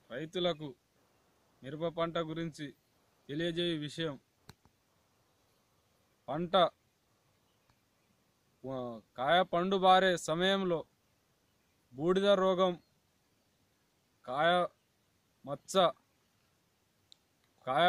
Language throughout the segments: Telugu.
రైతులకు మిరప పంట గురించి తెలియజేయ విషయం పంట ఆ, కాయ పండు బారే సమయంలో బూడిద రోగం కాయ మచ్చ కాయ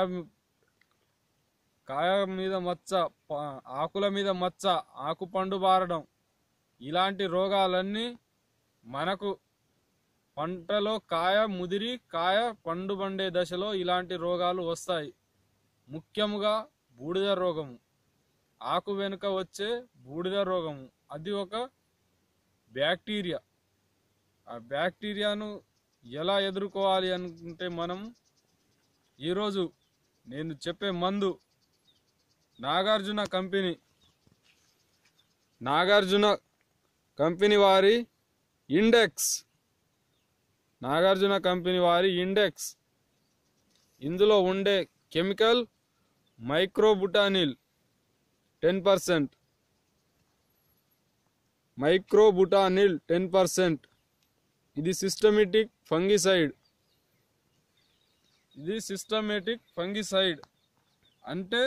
కాయ మీద మచ్చ ప- ఆకుల మీద మచ్చ ఆకు పండు బారడం ఇలాంటి రోగాలన్నీ మనకు పంటలో కాయ ముదిరి కాయ పండు పండే దశలో ఇలాంటి రోగాలు వస్తాయి ముఖ్యముగా బూడిద రోగము ఆకు వెనుక వచ్చే బూడిద రోగము అది ఒక బ్యాక్టీరియా ఆ బ్యాక్టీరియాను ఎలా ఎదుర్కోవాలి అనుకుంటే మనం ఈరోజు నేను చెప్పే మందు నాగార్జున కంపెనీ నాగార్జున కంపెనీ వారి ఇండెక్స్ నాగార్జున కంపెనీ వారి ఇండెక్స్ ఇందులో ఉండే chemical myclobutanil ten percent myclobutanil ten percent ఇది సిస్టమేటిక్ ఫంగిసైడ్ ఇది సిస్టమేటిక్ ఫంగిసైడ్ అంటే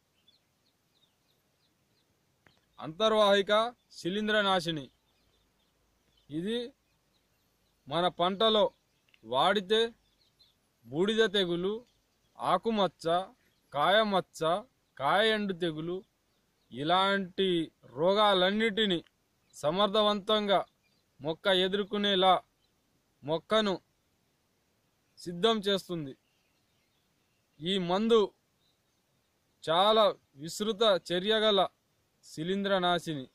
అంతర్వాహిక శిలీంద్రనాశిని ఇది మన పంటలో వాడితే బూడిద తెగులు ఆకుమచ్చ కాయమచ్చ కాయ ఎండు తెగులు ఇలాంటి రోగాలన్నిటినీ సమర్థవంతంగా మొక్క ఎదుర్కొనేలా మొక్కను సిద్ధం చేస్తుంది ఈ మందు చాలా విస్తృత చర్యగల శిలీంద్రనాశిని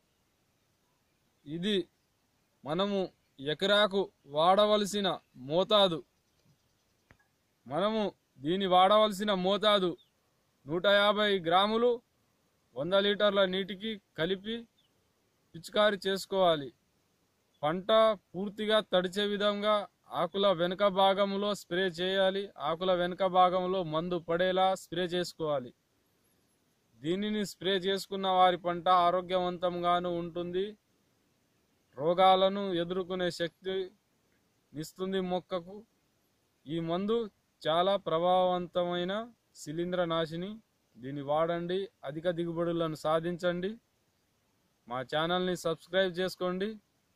ఇది మనము ఎకరాకు వాడవలసిన మోతాదు మనము దీన్ని వాడవలసిన మోతాదు నూట యాభై గ్రాములు వంద లీటర్ల నీటికి కలిపి పిచికారి చేసుకోవాలి పంట పూర్తిగా తడిచే విధంగా ఆకుల వెనుక భాగంలో స్ప్రే చేయాలి ఆకుల వెనుక భాగంలో మందు పడేలా స్ప్రే చేసుకోవాలి దీనిని స్ప్రే చేసుకున్న వారి పంట ఆరోగ్యవంతంగాను ఉంటుంది రోగాలను ఎదుర్కొనే శక్తి ఇస్తుంది మొక్కకు ఈ మందు చాలా ప్రభావవంతమైన శిలీంద్ర నాశిని దీన్ని వాడండి అధిక దిగుబడులను సాధించండి మా ఛానల్ని సబ్స్క్రైబ్ చేసుకోండి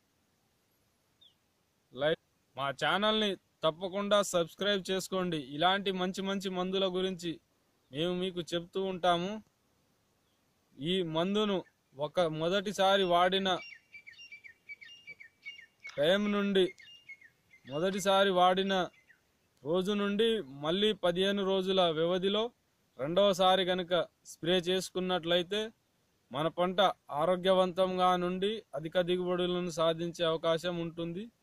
లైక్ మా ఛానల్ని తప్పకుండా సబ్స్క్రైబ్ చేసుకోండి ఇలాంటి మంచి మంచి మందుల గురించి మేము మీకు చెప్తూ ఉంటాము ఈ మందును ఒక మొదటిసారి వాడిన టైం నుండి మొదటిసారి వాడిన రోజు నుండి మళ్ళీ పదిహేను రోజుల వ్యవధిలో రెండవసారి కనుక స్ప్రే చేసుకున్నట్లయితే మన పంట ఆరోగ్యవంతంగా నుండి అధిక దిగుబడులను సాధించే అవకాశం ఉంటుంది